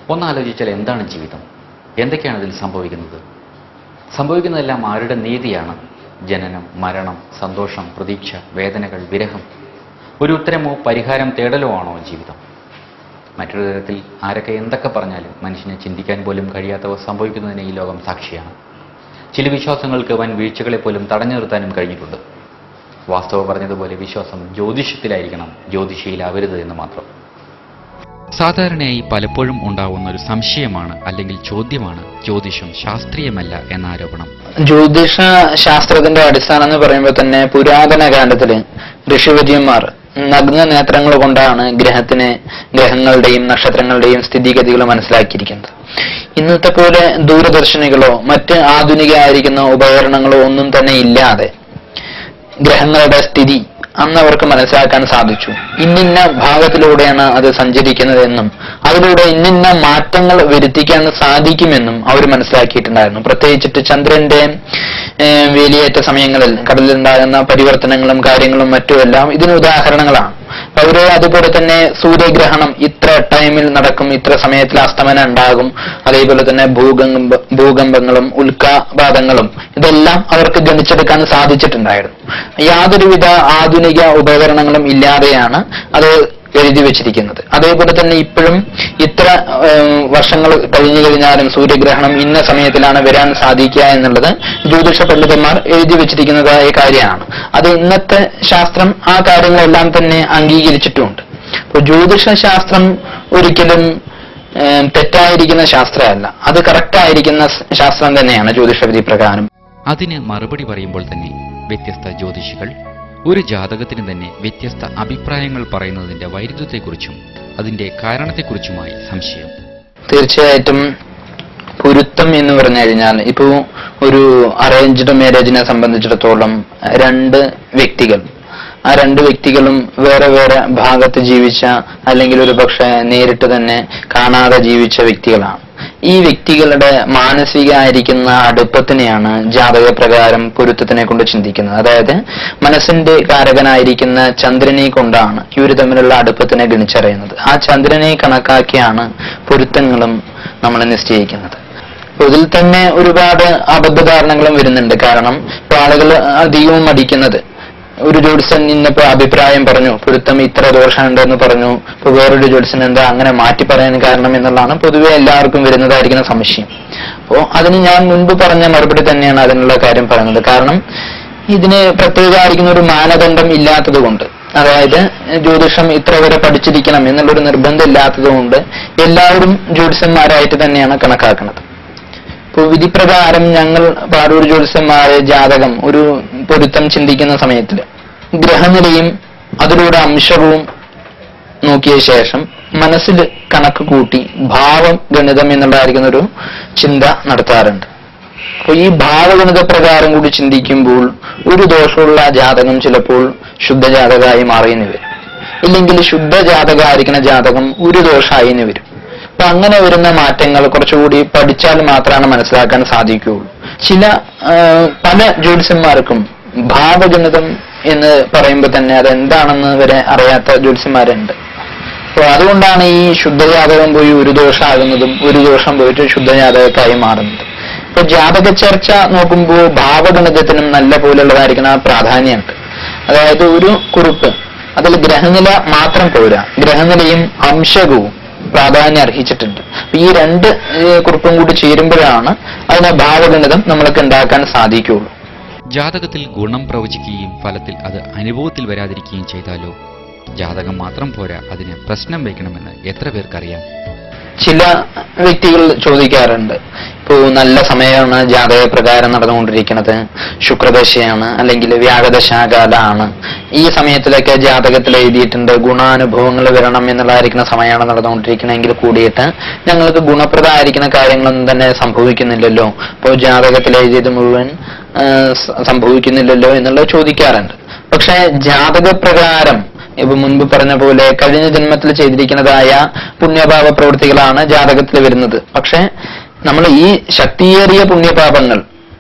ഒന്നാലോചിച്ചാൽ എന്താണ് ജീവിതം എന്തൊക്കെയാണ് ഇതിൽ സംഭവിക്കുന്നത് സംഭവിക്കുന്നതെല്ലാം ആരുടെ നീതിയാണ് ജനനം മരണം സന്തോഷം പ്രതീക്ഷ വേദനകൾ വിരഹം ഒരു ഉത്തരമോ പരിഹാരം തേടലോ ആണോ ജീവിതം മറ്റൊരു തരത്തിൽ ആരൊക്കെ എന്തൊക്കെ പറഞ്ഞാലും മനുഷ്യനെ ചിന്തിക്കാൻ പോലും കഴിയാത്തവ സംഭവിക്കുന്നതിന് ഈ ലോകം സാക്ഷിയാണ് ചില വിശ്വാസങ്ങൾക്ക് വൻ വീഴ്ചകളെ പോലും തടഞ്ഞു നിർത്താനും കഴിഞ്ഞിട്ടുണ്ട് വാസ്തവ പറഞ്ഞതുപോലെ വിശ്വാസം ജ്യോതിഷത്തിലായിരിക്കണം ജ്യോതിഷയിലാവരുത് എന്ന് മാത്രം സാധാരണയായി പലപ്പോഴും ഉണ്ടാവുന്ന ഒരു സംശയമാണ് അല്ലെങ്കിൽ ചോദ്യമാണ് ജ്യോതിഷം ശാസ്ത്രീയമല്ല എന്ന ആരോപണം ജ്യോതിഷ ശാസ്ത്രത്തിന്റെ അടിസ്ഥാനം എന്ന് പറയുമ്പോൾ തന്നെ പുരാതന കാലത്തില് ഋഷിവര്യന്മാർ നഗ്ന നേത്രങ്ങൾ കൊണ്ടാണ് ഗ്രഹത്തിനെ ഗ്രഹങ്ങളുടെയും നക്ഷത്രങ്ങളുടെയും സ്ഥിതിഗതികൾ മനസ്സിലാക്കിയിരിക്കുന്നത് ഇന്നത്തെ പോലെ ദൂരദർശനികളോ മറ്റ് ആധുനികമായിരിക്കുന്ന ഉപകരണങ്ങളോ ഒന്നും തന്നെ ഇല്ലാതെ ഗ്രഹങ്ങളുടെ സ്ഥിതി അന്ന് അവർക്ക് മനസ്സിലാക്കാൻ സാധിച്ചു ഇന്നിന്ന ഭാഗത്തിലൂടെയാണ് അത് സഞ്ചരിക്കുന്നതെന്നും അതിലൂടെ ഇന്നിന്ന മാറ്റങ്ങൾ വരുത്തിക്കാൻ സാധിക്കുമെന്നും അവർ മനസ്സിലാക്കിയിട്ടുണ്ടായിരുന്നു പ്രത്യേകിച്ചിട്ട് ചന്ദ്രന്റെ ഏർ, വേലിയേറ്റ സമയങ്ങളിൽ കടലിലുണ്ടാകുന്ന പരിവർത്തനങ്ങളും കാര്യങ്ങളും മറ്റുമെല്ലാം ഇതിന് ഉദാഹരണങ്ങളാണ് അവര് അതുപോലെ തന്നെ സൂര്യഗ്രഹണം ഇത്ര ടൈമിൽ നടക്കും ഇത്ര സമയത്തിൽ അസ്തമനം ഉണ്ടാകും അതേപോലെ തന്നെ ഭൂകമ്പ ഭൂകമ്പങ്ങളും ഉൽക്കാപാതങ്ങളും ഇതെല്ലാം അവർക്ക് ഗണിച്ചെടുക്കാൻ സാധിച്ചിട്ടുണ്ടായിരുന്നു യാതൊരുവിധ ആധുനിക ഉപകരണങ്ങളും ഇല്ലാതെയാണ് അത് എഴുതി വെച്ചിരിക്കുന്നത് അതേപോലെ തന്നെ ഇപ്പോഴും ഇത്ര ഏം, വർഷങ്ങൾ കഴിഞ്ഞു കഴിഞ്ഞാലും സൂര്യഗ്രഹണം ഇന്ന സമയത്തിലാണ് വരാൻ സാധിക്കുക എന്നുള്ളത് ജ്യോതിഷ പണ്ഡിതന്മാർ എഴുതി വെച്ചിരിക്കുന്നതായ കാര്യമാണ് അത് ഇന്നത്തെ ശാസ്ത്രം ആ കാര്യങ്ങളെല്ലാം തന്നെ അംഗീകരിച്ചിട്ടുമുണ്ട് അപ്പോൾ ജ്യോതിഷ ശാസ്ത്രം ഒരിക്കലും ഏം, തെറ്റായിരിക്കുന്ന ശാസ്ത്രമല്ല അത് കറക്റ്റ് ആയിരിക്കുന്ന സ് ശാസ്ത്രം തന്നെയാണ് ജ്യോതിഷവിധി പ്രകാരം അതിന് മറുപടി പറയുമ്പോൾ തന്നെ വ്യത്യസ്ത ജ്യോതിഷികൾ ഒരു ജാതകത്തിന് തന്നെ വ്യത്യസ്ത അഭിപ്രായങ്ങൾ പറയുന്നതിന്റെ വൈരുദ്ധ്യത്തെക്കുറിച്ചും അതിന്റെ കാരണത്തെക്കുറിച്ചുമായി സംശയം തീർച്ചയായിട്ടും പൊരുത്തം എന്ന് പറഞ്ഞു കഴിഞ്ഞാൽ ഇപ്പോ ഒരു അറേഞ്ച്ഡ് മാരേജിനെ സംബന്ധിച്ചിടത്തോളം രണ്ട് വ്യക്തികൾ ആ രണ്ട് വ്യക്തികളും വേറെ വേറെ ഭാഗത്ത് ജീവിച്ച അല്ലെങ്കിൽ ഒരു പക്ഷെ നേരിട്ട് തന്നെ കാണാതെ ജീവിച്ച വ്യക്തികളാണ് ഈ വ്യക്തികളുടെ മാനസികമായിരിക്കുന്ന അടുപ്പത്തിനെയാണ് ജാതക പ്രകാരം പൊരുത്തത്തിനെ കൊണ്ട് ചിന്തിക്കുന്നത് അതായത് മനസ്സിന്റെ കാരകനായിരിക്കുന്ന ചന്ദ്രനെ കൊണ്ടാണ് ഇവർ തമ്മിലുള്ള അടുപ്പത്തിനെ ഗണിച്ചറിയുന്നത് ആ ചന്ദ്രനെ കണക്കാക്കിയാണ് പൊരുത്തങ്ങളും നമ്മൾ നിശ്ചയിക്കുന്നത് അപ്പൊ ഇതിൽ തന്നെ ഒരുപാട് അബദ്ധധാരണകളും വരുന്നുണ്ട് കാരണം ഇപ്പൊ ആളുകൾ അധികവും മടിക്കുന്നത് ഒരു ജ്യോത്സ്യൻ ഇന്നിപ്പോ അഭിപ്രായം പറഞ്ഞു പൊരുത്തം ഇത്ര ദോഷമുണ്ടെന്ന് പറഞ്ഞു ഇപ്പൊ വേറൊരു ജ്യോത്സ്യൻ എന്താ അങ്ങനെ മാറ്റി പറയാൻ കാരണം എന്നുള്ളതാണ് പൊതുവെ എല്ലാവർക്കും വരുന്നതായിരിക്കുന്ന സംശയം അപ്പോ അതിന് ഞാൻ മുൻപ് പറഞ്ഞ മറുപടി തന്നെയാണ് അതിനുള്ള കാര്യം പറയുന്നത് കാരണം ഇതിന് പ്രത്യേകമായിരിക്കുന്ന ഒരു മാനദണ്ഡം ഇല്ലാത്തത് കൊണ്ട് അതായത് ജ്യോതിഷം ഇത്ര വരെ പഠിച്ചിരിക്കണം എന്നുള്ളൊരു നിർബന്ധം ഇല്ലാത്തത് കൊണ്ട് എല്ലാവരും ജ്യോത്സ്യന്മാരായിട്ട് തന്നെയാണ് കണക്കാക്കുന്നത് ഇപ്പോൾ വിധിപ്രകാരം ഞങ്ങൾ പാടൂർ ജ്യോത്സ്യന്മാരെ ജാതകം ഒരു പൊരുത്തം ചിന്തിക്കുന്ന സമയത്തിൽ ഗ്രഹനിലയും അതിലൂടെ അംശവും നോക്കിയ ശേഷം മനസ്സിൽ കണക്ക് കൂട്ടി ഭാവം ഗണിതം എന്നുള്ളതായിരിക്കുന്ന ഒരു ചിന്ത നടത്താറുണ്ട് അപ്പൊ ഈ ഭാവഗണിത പ്രകാരം കൂടി ചിന്തിക്കുമ്പോൾ ഒരു ദോഷമുള്ള ജാതകം ചിലപ്പോൾ ശുദ്ധജാതകമായി മാറിയെന്ന് വരും ഇല്ലെങ്കിൽ ശുദ്ധജാതകമായിരിക്കുന്ന ജാതകം ഒരു ദോഷമായി എന്ന് വരും അപ്പൊ അങ്ങനെ വരുന്ന മാറ്റങ്ങൾ കുറച്ചുകൂടി പഠിച്ചാൽ മാത്രമാണ് മനസ്സിലാക്കാൻ സാധിക്കുകയുള്ളൂ ചില ആ, പല ജ്യോത്സ്യന്മാർക്കും ഭാവഗണിതം എന്ന് പറയുമ്പോൾ തന്നെ അത് എന്താണെന്ന് വരെ അറിയാത്ത ജ്യോത്സ്യന്മാരുണ്ട് അപ്പൊ അതുകൊണ്ടാണ് ഈ ശുദ്ധജാതകം പോയി ഒരു ദോഷമാകുന്നതും ഒരു ദോഷം പോയിട്ട് ശുദ്ധജാതകക്കായി മാറുന്നത് ഇപ്പൊ ജാതക ചർച്ച നോക്കുമ്പോൾ ഭാവഗണിതത്തിനും നല്ല പോലുള്ളതായിരിക്കുന്ന പ്രാധാന്യമുണ്ട് അതായത് ഒരു കുറിപ്പ് അതിൽ ഗ്രഹനില മാത്രം പോരാ ഗ്രഹനിലയും അംശകവും പ്രാധാന്യം അർഹിച്ചിട്ടുണ്ട് അപ്പൊ ഈ രണ്ട് ഏഹ്, കുറിപ്പും കൂടി ചേരുമ്പോഴാണ് അതിനെ ഭാവഗണിതം നമ്മൾക്ക് ഉണ്ടാക്കാൻ സാധിക്കുകയുള്ളൂ ജാതകത്തിൽ ഗുണം പ്രവചിക്കുകയും ഫലത്തിൽ അത് അനുഭവത്തിൽ വരാതിരിക്കുകയും ചെയ്താലോ ജാതകം മാത്രം പോരാ അതിന് പ്രശ്നം വയ്ക്കണമെന്ന് എത്ര പേർക്കറിയാം ചില വ്യക്തികൾ ചോദിക്കാറുണ്ട് ഇപ്പോ നല്ല സമയമാണ് ജാതക പ്രകാരം നടന്നുകൊണ്ടിരിക്കുന്നത് ശുക്രദശയാണ് അല്ലെങ്കിൽ വ്യാഴദശാകാലാണ് ഈ സമയത്തിലൊക്കെ ജാതകത്തിൽ എഴുതിയിട്ടുണ്ട് ഗുണാനുഭവങ്ങൾ വരണം എന്നുള്ളതായിരിക്കുന്ന സമയമാണ് നടന്നുകൊണ്ടിരിക്കണമെങ്കിൽ കൂടിയിട്ട് ഞങ്ങൾക്ക് ഗുണപ്രദമായിരിക്കുന്ന കാര്യങ്ങളൊന്നും തന്നെ സംഭവിക്കുന്നില്ലല്ലോ അപ്പോൾ ജാതകത്തിൽ എഴുതിയത് മുഴുവൻ ആ, സ- സംഭവിക്കുന്നില്ലല്ലോ എന്നുള്ളത് ചോദിക്കാറുണ്ട് പക്ഷെ ജാതക പ്രകാരം ഇപ്പൊ മുൻപ് പറഞ്ഞ പോലെ കഴിഞ്ഞ ജന്മത്തിൽ ചെയ്തിരിക്കുന്നതായ പുണ്യപാപ പ്രവൃത്തികളാണ് ജാതകത്തിൽ വരുന്നത് പക്ഷെ നമ്മൾ ഈ ശക്തിയേറിയ പുണ്യപാപങ്ങൾ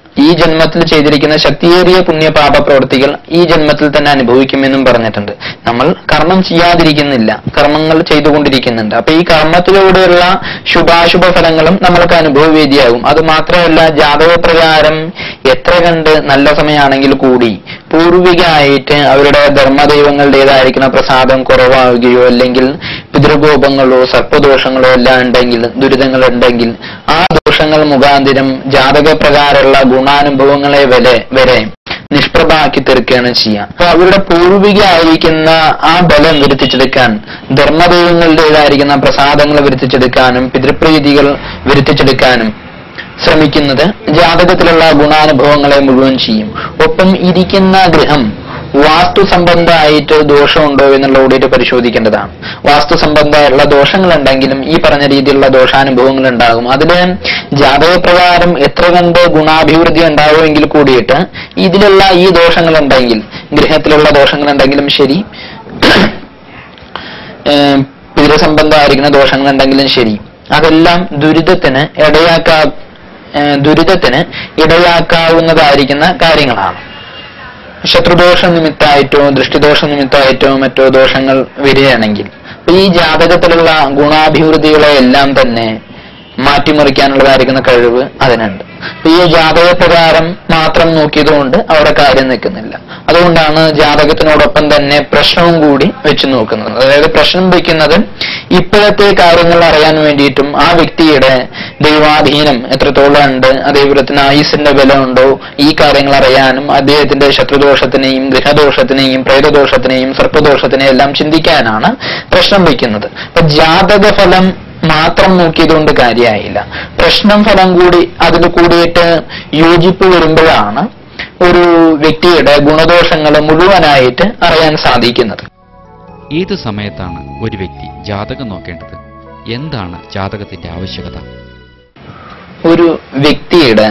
ഈ ജന്മത്തിൽ ചെയ്തിരിക്കുന്ന ശക്തിയേറിയ പുണ്യപാപ പ്രവൃത്തികൾ ഈ ജന്മത്തിൽ തന്നെ അനുഭവിക്കുമെന്നും പറഞ്ഞിട്ടുണ്ട് നമ്മൾ കർമ്മം ചെയ്യാതിരിക്കുന്നില്ല കർമ്മങ്ങൾ ചെയ്തുകൊണ്ടിരിക്കുന്നുണ്ട് അപ്പൊ ഈ കർമ്മത്തിലൂടെയുള്ള ശുഭാശുഭ ഫലങ്ങളും നമ്മൾക്ക് അനുഭവവേദിയാകും അത് മാത്രമല്ല ജാതക പ്രകാരം എത്ര കണ്ട് നല്ല സമയമാണെങ്കിൽ കൂടി പൂർവികമായിട്ട് അവരുടെ ധർമ്മദൈവങ്ങളുടേതായിരിക്കുന്ന പ്രസാദം കുറവാവുകയോ അല്ലെങ്കിൽ പിതൃകോപങ്ങളോ സർപ്പദോഷങ്ങളോ എല്ലാം ഉണ്ടെങ്കിൽ ദുരിതങ്ങൾ ഉണ്ടെങ്കിൽ ആ ദോഷങ്ങൾ മുഖാന്തിരം ജാതക പ്രകാരമുള്ള ഗുണാനുഭവങ്ങളെ വരെ വരെ നിഷ്പ്രഭമാക്കി തീർക്കുകയാണ് ചെയ്യുക അപ്പൊ അവരുടെ പൂർവികമായിരിക്കുന്ന ആ ബലം വരുത്തിച്ചെടുക്കാൻ ധർമ്മദൈവങ്ങളുടേതായിരിക്കുന്ന പ്രസാദങ്ങൾ വരുത്തിച്ചെടുക്കാനും പിതൃപ്രീതികൾ വരുത്തിച്ചെടുക്കാനും ശ്രമിക്കുന്നത് ജാതകത്തിലുള്ള ഗുണാനുഭവങ്ങളെ മുഴുവൻ ചെയ്യും ഒപ്പം ഇരിക്കുന്ന ഗൃഹം വാസ്തു സംബന്ധമായിട്ട് ദോഷമുണ്ടോ എന്നുള്ള കൂടിയിട്ട് പരിശോധിക്കേണ്ടതാണ് വാസ്തു സംബന്ധമായിട്ടുള്ള ദോഷങ്ങളുണ്ടെങ്കിലും ഈ പറഞ്ഞ രീതിയിലുള്ള ദോഷാനുഭവങ്ങൾ ഉണ്ടാകും അതില് ജാതകപ്രകാരം എത്ര കണ്ട് ഗുണാഭിവൃദ്ധി ഉണ്ടാവുമെങ്കിൽ കൂടിയിട്ട് ഇതിലുള്ള ഈ ദോഷങ്ങൾ ഉണ്ടെങ്കിൽ ഗൃഹത്തിലുള്ള ദോഷങ്ങൾ ഉണ്ടെങ്കിലും ശരി ഏഹ് പിതൃസംബന്ധമായിരിക്കുന്ന ദോഷങ്ങൾ ഉണ്ടെങ്കിലും ശരി അതെല്ലാം ദുരിതത്തിന് ഇടയാക്കാ ഏഹ് ദുരിതത്തിന് ഇടയാക്കാവുന്നതായിരിക്കുന്ന കാര്യങ്ങളാണ് ശത്രുദോഷ നിമിത്തമായിട്ടോ ദൃഷ്ടിദോഷ നിമിത്തമായിട്ടോ മറ്റോ ദോഷങ്ങൾ വരികയാണെങ്കിൽ അപ്പൊ ഈ ജാതകത്തിലുള്ള ഗുണാഭിവൃദ്ധികളെ എല്ലാം തന്നെ മാറ്റിമറിക്കാനുള്ളതായിരിക്കുന്ന കഴിവ് അതിനുണ്ട് അപ്പൊ ഈ ജാതകപ്രകാരം മാത്രം നോക്കിയതുകൊണ്ട് അവിടെ കാര്യം നിൽക്കുന്നില്ല അതുകൊണ്ടാണ് ജാതകത്തിനോടൊപ്പം തന്നെ പ്രശ്നവും കൂടി വെച്ച് നോക്കുന്നത് അതായത് പ്രശ്നം വയ്ക്കുന്നത് ഇപ്പോഴത്തെ കാര്യങ്ങൾ അറിയാൻ വേണ്ടിയിട്ടും ആ വ്യക്തിയുടെ ദൈവാധീനം എത്രത്തോളം ഉണ്ട് അതേപോലെ തന്നെ ആയുസിന്റെ ബലമുണ്ടോ ഈ കാര്യങ്ങൾ അറിയാനും അദ്ദേഹത്തിന്റെ ശത്രുദോഷത്തിനെയും ഗ്രഹദോഷത്തിനെയും പ്രേതദോഷത്തിനെയും സർപ്പദോഷത്തിനെയും എല്ലാം ചിന്തിക്കാനാണ് പ്രശ്നം വയ്ക്കുന്നത് അപ്പൊ ജാതക ഫലം മാത്രം നോക്കിയതുകൊണ്ട് കാര്യമായില്ല പ്രശ്നം ഫലം കൂടി അതിൽ കൂടിയിട്ട് യോജിപ്പ് വരുമ്പോഴാണ് ഒരു വ്യക്തിയുടെ ഗുണദോഷങ്ങൾ മുഴുവനായിട്ട് അറിയാൻ സാധിക്കുന്നത് ഏത് സമയത്താണ് ഒരു വ്യക്തി ജാതകം നോക്കേണ്ടത് എന്താണ് ജാതകത്തിന്റെ ആവശ്യകത ഒരു വ്യക്തിയുടെ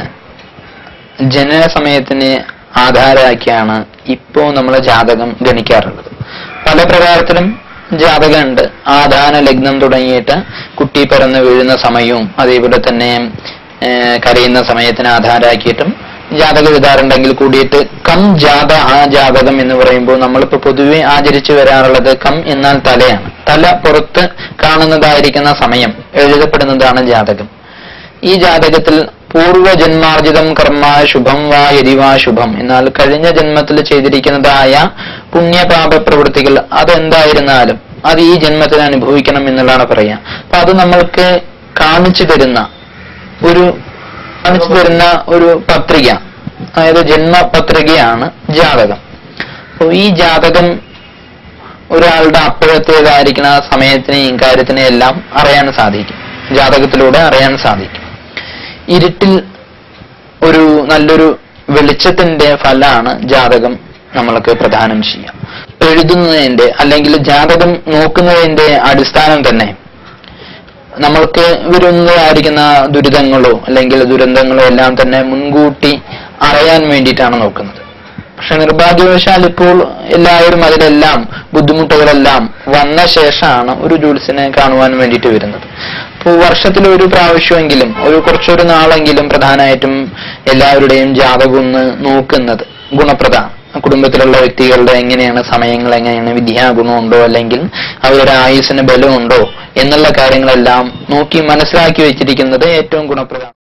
ജനന സമയത്തിനെ ആധാരമാക്കിയാണ് ഇപ്പോൾ നമ്മൾ ജാതകം ഗണിക്കാറുള്ളത് പല പ്രകാരത്തിലും ജാതകമുണ്ട് ആദാന ലഗ്നം തുടങ്ങിയിട്ട് കുട്ടി പിറന്നു വീഴുന്ന സമയവും അതേപോലെ തന്നെ ഏർ കരയുന്ന സമയത്തിനെ ആധാരമാക്കിയിട്ടും ജാതകം എഴുതാറുണ്ടെങ്കിൽ കൂടിയിട്ട് കം ജാത ആ ജാതകം എന്ന് പറയുമ്പോൾ നമ്മളിപ്പോ പൊതുവെ ആചരിച്ചു വരാറുള്ളത് കം എന്നാൽ തലയാണ് തല പുറത്ത് കാണുന്നതായിരിക്കുന്ന സമയം എഴുതപ്പെടുന്നതാണ് ജാതകം ഈ ജാതകത്തിൽ പൂർവജന്മാർജിതം കർമ്മ ശുഭം വാ യതിവാ ശുഭം എന്നാൽ കഴിഞ്ഞ ജന്മത്തിൽ ചെയ്തിരിക്കുന്നതായ പുണ്യപാപ പ്രവൃത്തികൾ അതെന്തായിരുന്നാലും അത് ഈ ജന്മത്തിൽ അനുഭവിക്കണം എന്നുള്ളതാണ് പറയാ അപ്പൊ അത് നമ്മൾക്ക് കാണിച്ചു തരുന്ന ഒരു കാണിച്ചു തരുന്ന ഒരു പത്രിക അതായത് ജന്മപത്രികയാണ് ജാതകം അപ്പോൾ ഈ ജാതകം ഒരാളുടെ അപ്പോഴത്തേതായിരിക്കുന്ന സമയത്തിനെയും കാര്യത്തിനെയും എല്ലാം അറിയാൻ സാധിക്കും ജാതകത്തിലൂടെ അറിയാൻ സാധിക്കും ഇരുട്ടിൽ ഒരു നല്ലൊരു വെളിച്ചത്തിന്റെ ഫലമാണ് ജാതകം നമ്മൾക്ക് പ്രദാനം ചെയ്യാം എഴുതുന്നതിന്റെ അല്ലെങ്കിൽ ജാതകം നോക്കുന്നതിന്റെ അടിസ്ഥാനം തന്നെ നമ്മൾക്ക് വരുന്നതായിരിക്കുന്ന ദുരിതങ്ങളോ അല്ലെങ്കിൽ ദുരന്തങ്ങളോ എല്ലാം തന്നെ മുൻകൂട്ടി അറിയാൻ വേണ്ടിയിട്ടാണ് നോക്കുന്നത് പക്ഷെ നിർഭാഗ്യവശാൽ ഇപ്പോൾ എല്ലാവരും അതിലെല്ലാം ബുദ്ധിമുട്ടുകളെല്ലാം വന്ന ശേഷമാണ് ഒരു ജൂൽസിനെ കാണുവാൻ വേണ്ടിയിട്ട് വരുന്നത് അപ്പോൾ വർഷത്തിൽ ഒരു പ്രാവശ്യമെങ്കിലും ഒരു കുറച്ചൊരു നാളെങ്കിലും പ്രധാനമായിട്ടും എല്ലാവരുടെയും ജാതകം ഒന്ന് നോക്കുന്നത് ഗുണപ്രദമാണ് കുടുംബത്തിലുള്ള വ്യക്തികളുടെ എങ്ങനെയാണ് സമയങ്ങൾ എങ്ങനെയാണ് വിദ്യാഗുണമുണ്ടോ അല്ലെങ്കിൽ അവരുടെ ആയുസ്സിന് ബലമുണ്ടോ എന്നുള്ള കാര്യങ്ങളെല്ലാം നോക്കി മനസ്സിലാക്കി വെച്ചിരിക്കുന്നത് ഏറ്റവും ഗുണപ്രദമാണ്